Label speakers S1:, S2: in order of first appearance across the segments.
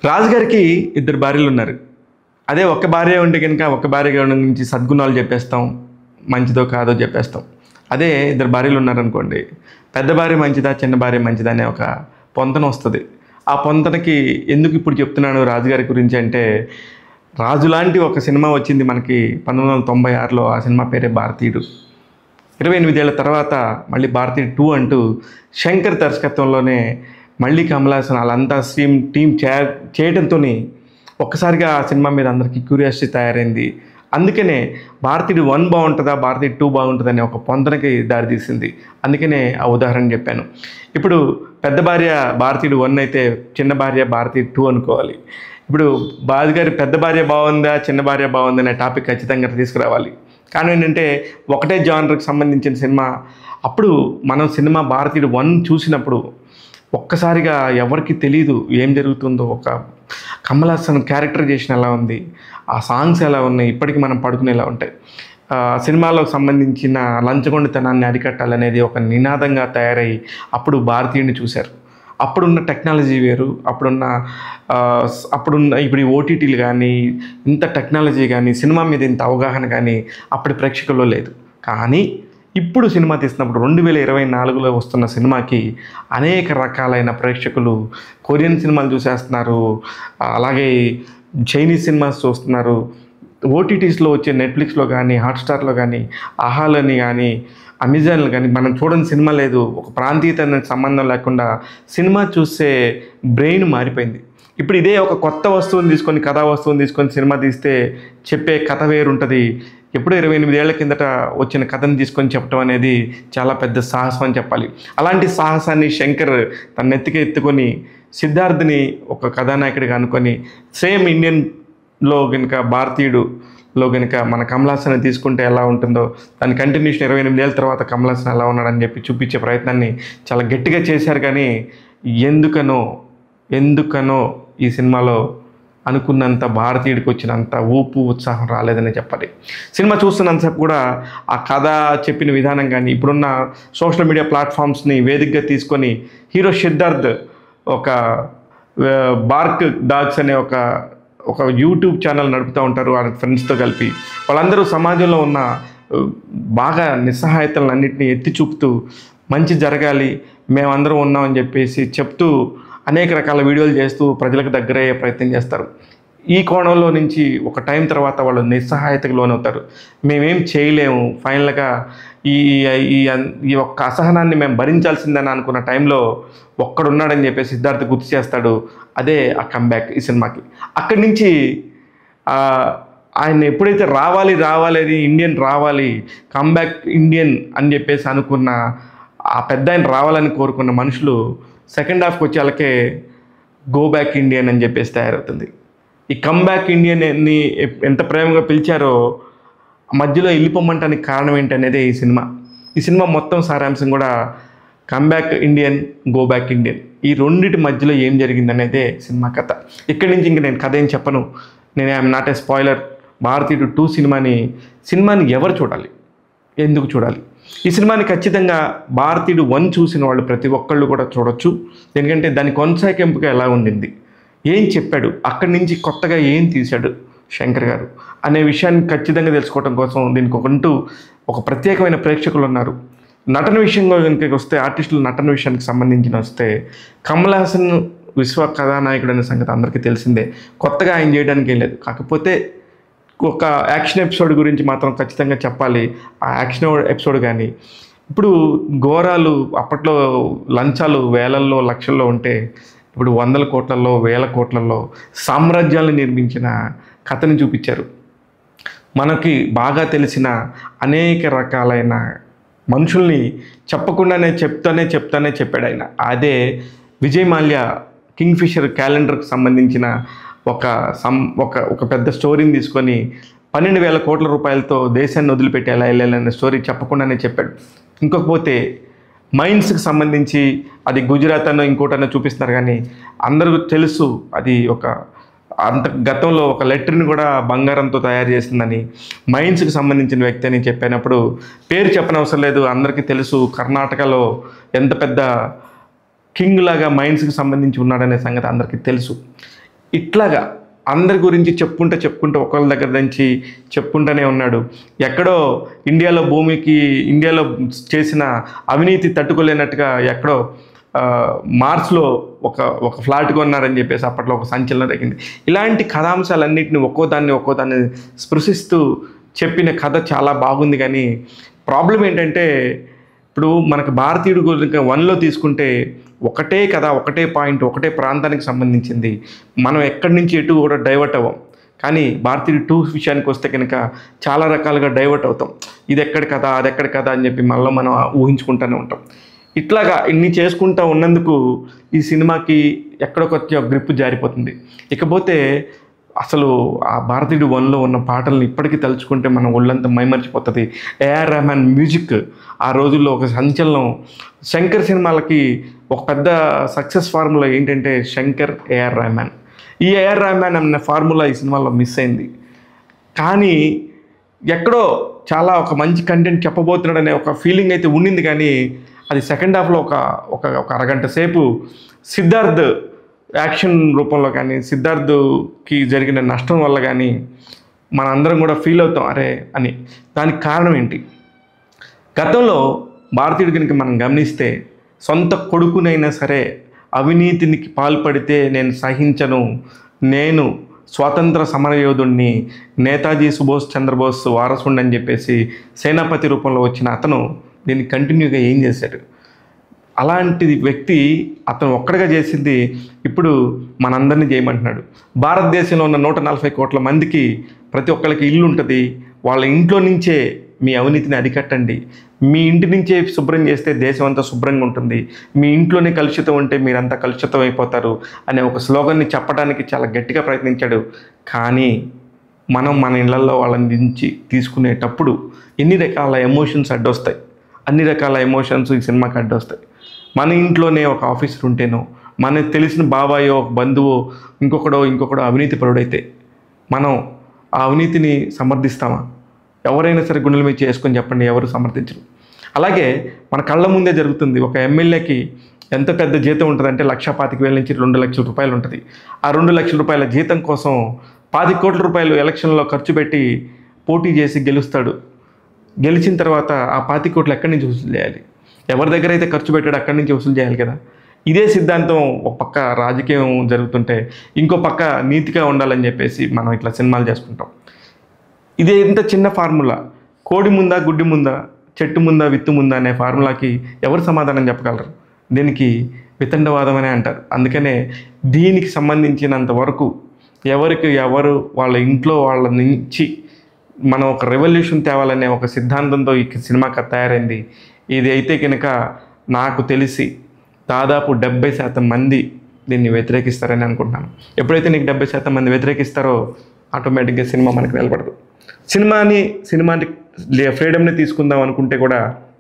S1: రాజుగారికి ఇద్దరు భార్యలు ఉన్నారు అదే ఒక్క భార్య ఉంటే కనుక ఒక్క భార్య నుంచి సద్గుణాలు చెప్పేస్తాం మంచిదో కాదో చెప్పేస్తాం అదే ఇద్దరు భార్యలు ఉన్నారనుకోండి పెద్ద భార్య మంచిదా చిన్న భార్య మంచిదా అనే ఒక పొంతన వస్తుంది ఆ పొంతనకి ఎందుకు ఇప్పుడు చెప్తున్నాను రాజుగారి గురించి అంటే రాజు లాంటి ఒక సినిమా వచ్చింది మనకి పంతొమ్మిది వందల తొంభై ఆరులో ఆ సినిమా పేరే భారతీయుడు ఇరవై ఎనిమిదేళ్ల తర్వాత మళ్ళీ భారతీయ టూ అంటూ శంకర్ దర్శకత్వంలోనే మళ్ళీ కమలాసన్ వాళ్ళంతా స్ట్రీమ్ టీం చే చేయడంతో ఒక్కసారిగా ఆ సినిమా మీద అందరికీ క్యూరియాసిటీ తయారైంది అందుకనే భారతీయుడు వన్ బాగుంటుందా భారతీయ టూ బాగుంటుందా అనే ఒక పొందనకి దారితీసింది అందుకనే ఆ ఉదాహరణ చెప్పాను ఇప్పుడు పెద్ద భార్య భారతీయుడు వన్ అయితే చిన్న భార్య భారతీయ టూ అనుకోవాలి ఇప్పుడు బాధగారి పెద్ద భార్య బాగుందా చిన్న భార్య బాగుందా అనే టాపిక్ ఖచ్చితంగా తీసుకురావాలి కానీ ఏంటంటే ఒకటే జానర్కి సంబంధించిన సినిమా అప్పుడు మనం సినిమా భారతీయుడు వన్ చూసినప్పుడు ఒక్కసారిగా ఎవరికి తెలియదు ఏం జరుగుతుందో ఒక కమల్ హాసన్ క్యారెక్టరైజేషన్ ఎలా ఉంది ఆ సాంగ్స్ ఎలా ఉన్నాయి ఇప్పటికీ మనం పడుకునేలా ఉంటాయి ఆ సినిమాలకు సంబంధించిన లంచగొండితనాన్ని అరికట్టాలనేది ఒక నినాదంగా తయారై అప్పుడు భారతీయుడిని చూశారు అప్పుడున్న టెక్నాలజీ వేరు అప్పుడున్న ఆ, స్- అప్పుడున్న ఇప్పుడు ఈ ఓటీటీలు కానీ ఇంత టెక్నాలజీ కానీ సినిమా మీద ఇంత అవగాహన కానీ అప్పటి ప్రేక్షకుల్లో లేదు కానీ ఇప్పుడు సినిమా తీసినప్పుడు రెండు వేల ఇరవై నాలుగులో వస్తున్న సినిమాకి అనేక రకాలైన ప్రేక్షకులు కొరియన్ సినిమాలు చూసేస్తున్నారు అలాగే చైనీస్ సినిమాస్ చూస్తున్నారు ఓటీటీస్లో వచ్చే నెట్ఫ్లిక్స్లో కానీ హాట్స్టార్లో కానీ ఆహాలని కానీ అమెజాన్లో కానీ మనం చూడని సినిమా లేదు ఒక ప్రాంతీయత అనే సంబంధం లేకుండా సినిమా చూసే బ్రెయిన్ మారిపోయింది ఇప్పుడు ఇదే ఒక కొత్త వస్తువుని తీసుకొని కథా వస్తువుని తీసుకొని సినిమా తీస్తే చెప్పే కథ వేరుంటుంది ఎప్పుడో ఇరవై ఎనిమిది ఏళ్ల కిందట వచ్చిన కథను తీసుకొని చెప్పడం అనేది చాలా పెద్ద సాహసం అని చెప్పాలి అలాంటి సాహసాన్ని శంకర్ తన నెత్తికి ఎత్తుకొని సిద్ధార్థ్ని ఒక కథానాయకుడిగా అనుకొని సేమ్ ఇండియన్లో కనుక భారతీయుడులో కనుక మన కమలాసన్ తీసుకుంటే ఎలా ఉంటుందో దాని కంటిన్యూషన్ ఇరవై ఎనిమిది ఏళ్ళ తర్వాత కమలాసన్ ఎలా ఉన్నాడని చెప్పి చూపించే ప్రయత్నాన్ని చాలా గట్టిగా చేశారు కానీ ఎందుకనో ఎందుకనో ఈ సినిమాలో అనుకున్నంత భారతీయుడికి వచ్చినంత ఊపు ఉత్సాహం రాలేదని చెప్పాలి సినిమా చూస్తున్నంతసేపు కూడా ఆ కథ చెప్పిన విధానం కానీ ఇప్పుడున్న సోషల్ మీడియా ప్లాట్ఫామ్స్ని వేదికగా తీసుకొని హీరో సిద్ధార్థ్ ఒక ఆ, బార్క్ డాగ్స్ అనే ఒక ఒక యూట్యూబ్ ఛానల్ నడుపుతూ ఉంటారు వాళ్ళ ఫ్రెండ్స్తో కలిపి వాళ్ళందరూ సమాజంలో ఉన్న ఆ, బాగా నిస్సహాయతలను అన్నింటినీ ఎత్తి చూపుతూ మంచి జరగాలి మేమందరం ఉన్నామని చెప్పేసి చెప్తూ అనేక రకాల వీడియోలు చేస్తూ ప్రజలకు దగ్గరయ్యే ప్రయత్నం చేస్తారు ఈ కోణంలో నుంచి ఒక టైం తర్వాత వాళ్ళు నిస్సహాయతకు లోనవుతారు మేమేం చేయలేము ఫైనల్గా ఈ ఈ ఈ ఒక్క అసహనాన్ని మేము భరించాల్సిందని అనుకున్న టైంలో ఒక్కడున్నాడని చెప్పి సిద్ధార్థ్ గుర్తు చేస్తాడు అదే ఆ కంబ్యాక్ ఈ సినిమాకి అక్కడి నుంచి ఆ, ఆయన ఎప్పుడైతే రావాలి రావాలి అది ఇండియన్ రావాలి కంబ్యాక్ ఇండియన్ అని చెప్పేసి అనుకున్న ఆ పెద్ద ఆయన రావాలని కోరుకున్న మనుషులు సెకండ్ హాఫ్కి వచ్చేళ్ళకే గో బ్యాక్ ఇండియన్ అని చెప్పేసి తయారవుతుంది ఈ కమ్బ్యాక్ ఇండియన్ ని ఎంత ప్రేమగా పిలిచారో మధ్యలో వెళ్ళిపోమంటానికి కారణం ఏంటనేదే ఈ సినిమా ఈ సినిమా మొత్తం సారాంశం కూడా comeback Indian go back Indian ఈ రెండిటి మధ్యలో ఏం జరిగిందనేదే సినిమా కథ ఇక్కడి నుంచి ఇంక నేను కథ ఏం చెప్పను నేను I'm not a spoiler Bharateeyudu two సినిమాని సినిమాని ఎవరు చూడాలి ఎందుకు చూడాలి ఈ సినిమాని ఖచ్చితంగా భారతీయుడు వన్ చూసిన వాళ్ళు ప్రతి ఒక్కళ్ళు కూడా చూడొచ్చు ఎందుకంటే దాని కొనసాగింపుగా ఎలా ఉండింది ఏం చెప్పాడు అక్కడి నుంచి కొత్తగా ఏం తీశాడు శంకర్ గారు అనే విషయాన్ని ఖచ్చితంగా తెలుసుకోవడం కోసం దీనికి ఒకంటూ ఒక ప్రత్యేకమైన ప్రేక్షకులు ఉన్నారు నటన విషయంలో కనుక వస్తే ఆర్టిస్టుల నటన విషయానికి సంబంధించిన వస్తే కమల్ హాసన్ విశ్వ కథానాయకుడు అనే సంగతి అందరికీ తెలిసిందే కొత్తగా ఆయన చేయడానికి ఏం లేదు కాకపోతే ఒక యాక్షన్ ఎపిసోడ్ గురించి మాత్రం ఖచ్చితంగా చెప్పాలి ఆ యాక్షన్ ఎపిసోడ్ కానీ ఇప్పుడు ఘోరాలు అప్పట్లో లంచాలు వేలల్లో లక్షల్లో ఉంటే ఇప్పుడు వందల కోట్లలో వేల కోట్లలో సామ్రాజ్యాలను నిర్మించిన కథని చూపించారు మనకి బాగా తెలిసిన అనేక రకాలైన మనుషుల్ని చెప్పకుండానే చెప్తానే చెప్తానే చెప్పాడు ఆయన అదే విజయ్ మాల్యా కింగ్ ఫిషర్ క్యాలెండర్కి సంబంధించిన ఒక సం ఒక ఒక పెద్ద స్టోరీని తీసుకొని పన్నెండు వేల కోట్ల రూపాయలతో దేశాన్ని వదిలిపెట్టి ఎలా వెళ్ళాలనే స్టోరీ చెప్పకుండానే చెప్పాడు ఇంకొకపోతే మైన్స్కి సంబంధించి అది గుజరాత్ అన్న ఇంకోటన్నా చూపిస్తున్నారు కానీ అందరికీ తెలుసు అది ఒక అంత గతంలో ఒక లెటర్ని కూడా బంగారంతో తయారు చేసిందని మైన్స్కి సంబంధించిన వ్యక్తి అని చెప్పినప్పుడు పేరు చెప్పనవసరం లేదు అందరికీ తెలుసు కర్ణాటకలో ఎంత పెద్ద కింగ్ లాగా మైండ్స్కి సంబంధించి ఉన్నాడనే సంగతి అందరికీ తెలుసు ఇట్లాగా అందరి గురించి చెప్పుకుంటూ చెప్పుకుంటూ ఒకళ్ళ దగ్గర నుంచి చెప్పుకుంటూనే ఉన్నాడు ఎక్కడో ఇండియాలో భూమికి ఇండియాలో చేసిన అవినీతి తట్టుకోలేనట్టుగా ఎక్కడో ఆ, మార్స్లో ఒక ఒక ఫ్లాట్ కొన్నారని చెప్పేసి అప్పట్లో ఒక సంచలనం తగ్గింది ఇలాంటి కథాంశాలన్నింటిని ఒక్కో దాన్ని ఒక్కో దాన్ని స్పృశిస్తూ చెప్పిన కథ చాలా బాగుంది కానీ ప్రాబ్లం ఏంటంటే ఇప్పుడు మనకు భారతీయుడు గురించి వన్లో తీసుకుంటే ఒకటే కథ ఒకటే పాయింట్ ఒకటే ప్రాంతానికి సంబంధించింది మనం ఎక్కడి నుంచి ఎటు కూడా డైవర్ట్ అవ్వం కానీ భారతీయుడు టూ విషయానికి వస్తే కనుక చాలా రకాలుగా డైవర్ట్ అవుతాం ఇది ఎక్కడి కథ అది ఎక్కడి కథ అని చెప్పి మళ్ళీ మనం ఊహించుకుంటూనే ఉంటాం ఇట్లాగా ఇన్ని చేసుకుంటూ ఉన్నందుకు ఈ సినిమాకి ఎక్కడికొచ్చి ఒక గ్రిప్ జారిపోతుంది ఇకపోతే అసలు ఆ భారతీయుడు వన్లో ఉన్న పాటలను ఇప్పటికీ తలుచుకుంటే మన ఒళ్ళంతా మైమర్చిపోతుంది ఏఆర్ రెహమాన్ మ్యూజిక్ ఆ రోజుల్లో ఒక సంచలనం శంకర్ సినిమాలకి ఒక పెద్ద సక్సెస్ ఫార్ములా ఏంటంటే శంకర్ ఏఆర్ రెహమాన్ ఈ ఏఆర్ రెహమాన్ అన్న ఫార్ములా ఈ సినిమాలో మిస్ అయింది కానీ ఎక్కడో చాలా ఒక మంచి కంటెంట్ చెప్పబోతున్నాడు అనే ఒక ఫీలింగ్ అయితే ఉండింది కానీ అది సెకండ్ హాఫ్లో ఒక ఒక ఒక అరగంట సేపు సిద్ధార్థ్ యాక్షన్ రూపంలో కానీ సిద్ధార్థ్కి జరిగిన నష్టం వల్ల కానీ మనందరం కూడా ఫీల్ అవుతాం అరే అని దానికి కారణం ఏంటి గతంలో భారతీయుడి కనుక మనం గమనిస్తే సొంత కొడుకునైనా సరే అవినీతినికి పాల్పడితే నేను సహించను నేను స్వాతంత్ర సమరయోధుణ్ణి నేతాజీ సుభాష్ చంద్రబోస్ వారసుండని అని చెప్పేసి సేనాపతి రూపంలో వచ్చిన అతను దీన్ని కంటిన్యూగా ఏం చేశాడు అలాంటి వ్యక్తి అతను ఒక్కడిగా చేసింది ఇప్పుడు మనందరినీ చేయమంటున్నాడు భారతదేశంలో ఉన్న నూట నలభై కోట్ల మందికి ప్రతి ఒక్కరికి ఇల్లు ఉంటుంది వాళ్ళ ఇంట్లో నుంచే మీ అవినీతిని అరికట్టండి మీ ఇంటి నుంచే శుభ్రం చేస్తే దేశం అంతా శుభ్రంగా ఉంటుంది మీ ఇంట్లోనే కలుషితం ఉంటే మీరంతా కలుషితం అయిపోతారు అనే ఒక స్లోగన్ని చెప్పడానికి చాలా గట్టిగా ప్రయత్నించాడు కానీ మనం మన ఇళ్లలో వాళ్ళని నుంచి తీసుకునేటప్పుడు ఎన్ని రకాల ఎమోషన్స్ అడ్డొస్తాయి అన్ని రకాల ఎమోషన్స్ ఈ సినిమాకి అడ్డొస్తాయి మన ఇంట్లోనే ఒక ఆఫీసర్ ఉంటేనో మనకు తెలిసిన బాబాయో ఒక బంధువో ఇంకొకడో ఇంకొకడో అవినీతి పరుడైతే మనం ఆ అవినీతిని సమర్థిస్తామా ఎవరైనా సరే గుండెల మీద చేసుకొని చెప్పండి ఎవరు సమర్థించరు అలాగే మన కళ్ళ ముందే జరుగుతుంది ఒక ఎమ్మెల్యేకి ఎంత పెద్ద జీతం ఉంటుందంటే లక్ష పాతిక వేల నుంచి రెండు లక్షల రూపాయలు ఉంటుంది ఆ రెండు లక్షల రూపాయల జీతం కోసం పాతి కోట్ల రూపాయలు ఎలక్షన్లో ఖర్చు పెట్టి పోటీ చేసి గెలుస్తాడు గెలిచిన తర్వాత ఆ పాతి కోట్లు ఎక్కడి నుంచి వసూలు చేయాలి ఎవరి దగ్గర అయితే ఖర్చు పెట్టాడో అక్కడి నుంచి వసూలు చేయాలి కదా ఇదే సిద్ధాంతం ఒక పక్క రాజకీయం జరుగుతుంటే ఇంకో పక్క నీతిగా ఉండాలని చెప్పేసి మనం ఇట్లా సినిమాలు చేసుకుంటాం ఇది ఎంత చిన్న ఫార్ములా కోడి ముందా గుడ్డి ముందా చెట్టు ముందా విత్తు ముందా అనే ఫార్ములాకి ఎవరు సమాధానం చెప్పగలరు దీనికి వితండవాదం అనే అంటారు అందుకనే దీనికి సంబంధించినంత వరకు ఎవరికి ఎవరు వాళ్ళ ఇంట్లో వాళ్ళ నుంచి మనం ఒక రెవల్యూషన్ తేవాలనే ఒక సిద్ధాంతంతో ఈ సినిమా కథ తయారైంది ఇది అయితే కనుక నాకు తెలిసి దాదాపు డెబ్బై శాతం మంది దీన్ని వ్యతిరేకిస్తారని అనుకుంటున్నాను ఎప్పుడైతే నీకు డెబ్బై శాతం మంది వ్యతిరేకిస్తారో ఆటోమేటిక్గా సినిమా మనకు నిలబడదు సినిమాని సినిమాని ఫ్రీడమ్ని తీసుకుందాం అనుకుంటే కూడా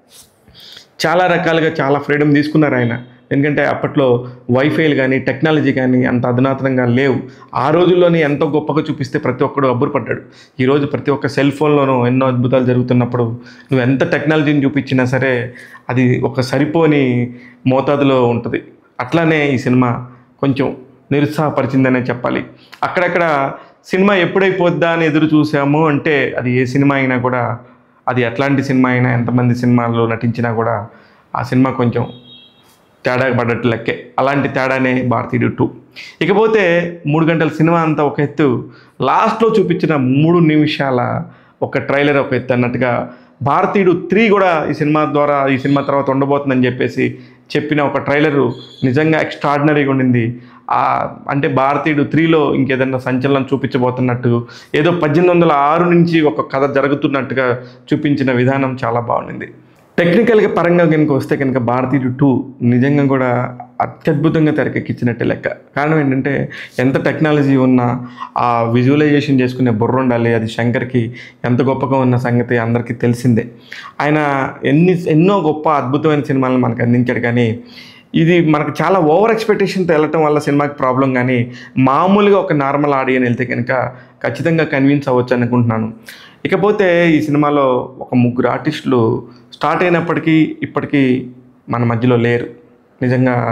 S1: చాలా రకాలుగా చాలా ఫ్రీడమ్ తీసుకున్నారు ఆయన ఎందుకంటే అప్పట్లో వైఫైలు కానీ టెక్నాలజీ కానీ అంత అధునాతనంగా లేవు ఆ రోజుల్లోనే ఎంతో గొప్పగా చూపిస్తే ప్రతి ఒక్కడు అబ్బురపడ్డాడు ఈరోజు ప్రతి ఒక్క సెల్ ఫోన్లోనూ ఎన్నో అద్భుతాలు జరుగుతున్నప్పుడు నువ్వు ఎంత టెక్నాలజీని చూపించినా సరే అది ఒక సరిపోని మోతాదులో ఉంటుంది అట్లానే ఈ సినిమా కొంచెం నిరుత్సాహపరిచిందనే చెప్పాలి అక్కడక్కడ సినిమా ఎప్పుడైపోద్దా అని ఎదురు చూసాము అంటే అది ఏ సినిమా అయినా కూడా అది ఎట్లాంటి సినిమా అయినా ఎంతమంది సినిమాల్లో నటించినా కూడా ఆ సినిమా కొంచెం తేడా పడ్డట్టు లెక్కే అలాంటి తేడానే భారతీయుడు టూ ఇకపోతే మూడు గంటల సినిమా అంతా ఒక ఎత్తు లాస్ట్లో చూపించిన మూడు నిమిషాల ఒక ట్రైలర్ ఒక ఎత్తు అన్నట్టుగా భారతీయుడు త్రీ కూడా ఈ సినిమా ద్వారా ఈ సినిమా తర్వాత ఉండబోతుందని చెప్పేసి చెప్పిన ఒక ట్రైలరు నిజంగా ఎక్స్ట్రాడినరీగా ఉండింది ఆ అంటే భారతీయుడు త్రీలో ఇంకేదన్నా సంచలనం చూపించబోతున్నట్టు ఏదో పద్దెనిమిది వందల ఆరు నుంచి ఒక కథ జరుగుతున్నట్టుగా చూపించిన విధానం చాలా బాగుండింది టెక్నికల్గా పరంగా కనుక వస్తే కనుక భారతీయుడు టూ నిజంగా కూడా అత్యద్భుతంగా తెరకెక్కించినట్టే లెక్క కారణం ఏంటంటే ఎంత టెక్నాలజీ ఉన్నా ఆ విజువలైజేషన్ చేసుకునే బుర్ర ఉండాలి అది శంకర్కి ఎంత గొప్పగా ఉన్న సంగతి అందరికీ తెలిసిందే ఆయన ఎన్ని ఎన్నో గొప్ప అద్భుతమైన సినిమాలను మనకు అందించాడు కానీ ఇది మనకు చాలా ఓవర్ ఎక్స్పెక్టేషన్తో వెళ్ళటం వల్ల సినిమాకి ప్రాబ్లం కానీ మామూలుగా ఒక నార్మల్ ఆడియన్ వెళ్తే కనుక ఖచ్చితంగా కన్విన్స్ అవ్వచ్చు అనుకుంటున్నాను ఇకపోతే ఈ సినిమాలో ఒక ముగ్గురు ఆర్టిస్టులు స్టార్ట్ అయినప్పటికీ ఇప్పటికీ మన మధ్యలో లేరు నిజంగా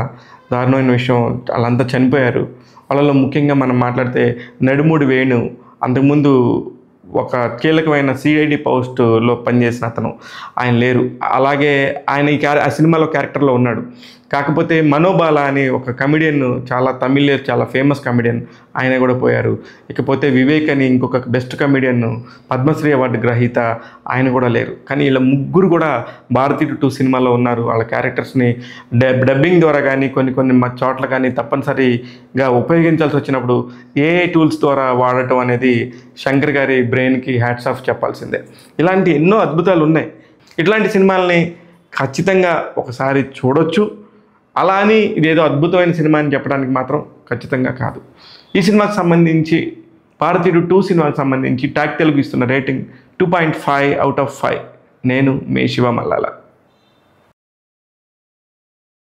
S1: దారుణమైన విషయం వాళ్ళంతా చనిపోయారు వాళ్ళలో ముఖ్యంగా మనం మాట్లాడితే నడుముడి వేణు అంతకుముందు ఒక కీలకమైన సిఐడి పోస్టులో పనిచేసిన అతను ఆయన లేరు అలాగే ఆయన ఈ క్యారె ఆ సినిమాలో క్యారెక్టర్లో ఉన్నాడు కాకపోతే మనోబాల అని ఒక కమిడియన్ చాలా తమిళ చాలా ఫేమస్ కమిడియన్ ఆయన కూడా పోయారు ఇకపోతే వివేక్ అని ఇంకొక బెస్ట్ కమిడియన్ పద్మశ్రీ అవార్డు గ్రహీత ఆయన కూడా లేరు కానీ వీళ్ళ ముగ్గురు కూడా భారతీయుడు టూ సినిమాలో ఉన్నారు వాళ్ళ క్యారెక్టర్స్ని డబ్ డబ్బింగ్ ద్వారా కానీ కొన్ని కొన్ని మ- చోట్ల కానీ తప్పనిసరిగా ఉపయోగించాల్సి వచ్చినప్పుడు ఏ టూల్స్ ద్వారా వాడటం అనేది శంకర్ గారి బ్రెయిన్కి హ్యాట్స్ ఆఫ్ చెప్పాల్సిందే ఇలాంటి ఎన్నో అద్భుతాలు ఉన్నాయి ఇట్లాంటి సినిమాల్ని ఖచ్చితంగా ఒకసారి చూడొచ్చు అలా అని ఇదేదో అద్భుతమైన సినిమా అని చెప్పడానికి మాత్రం ఖచ్చితంగా కాదు ఈ సినిమాకి సంబంధించి భారతీయుడు టూ సినిమాకి సంబంధించి టాక్ తెలుగు ఇస్తున్న rating two point five out of five నేను మీ శివ మల్లాల